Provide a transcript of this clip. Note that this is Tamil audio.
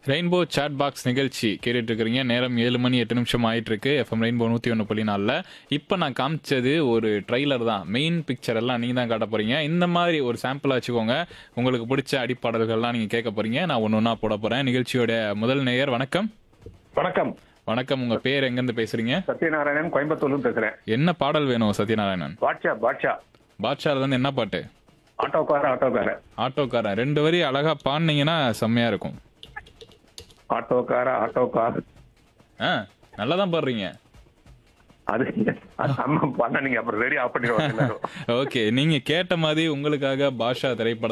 ரெயின்போ சாட் பாக்ஸ் நிகழ்ச்சி கேட்டுட்டு இருக்கிறீங்க நேரம் ஏழு மணி எட்டு நிமிஷம் ஆயிட்டு இருக்கு எஃப்எம் ரெயின்போ நூற்றி ஒன்று புள்ளி நாலில் இப்போ நான் காமிச்சது ஒரு ட்ரைலர் தான் மெயின் பிக்சர் எல்லாம் நீங்கள் தான் காட்ட போறீங்க இந்த மாதிரி ஒரு சாம்பிளாக வச்சுக்கோங்க உங்களுக்கு பிடிச்ச அடிப்பாடல்கள்லாம் நீங்கள் கேட்க போறீங்க நான் ஒன்று ஒன்றா போட போகிறேன் நிகழ்ச்சியோட முதல் நேயர் வணக்கம் வணக்கம் வணக்கம் உங்கள் பேர் எங்கேருந்து பேசுறீங்க சத்யநாராயணன் கோயம்புத்தூர்ல பேசுறேன் என்ன பாடல் வேணும் சத்யநாராயணன் பாட்ஷா பாட்ஷா பாட்ஷாலேருந்து என்ன பாட்டு ஆட்டோக்கார ஆட்டோக்கார ஆட்டோக்காரன் ரெண்டு வரி அழகாக பாடினீங்கன்னா செம்மையாக இருக்கும் ஆட்டோக்கார ஆட்டோக்கார் ஆ நல்லா தான் பாடுறீங்க அது அது அம்மா பண்ண நீங்க அப்புறம் ரெடி ஆஃப் பண்ணிடுவாங்க எல்லாரும் ஓகே நீங்க கேட்ட மாதிரி உங்களுக்காக பாஷா திரைப்பட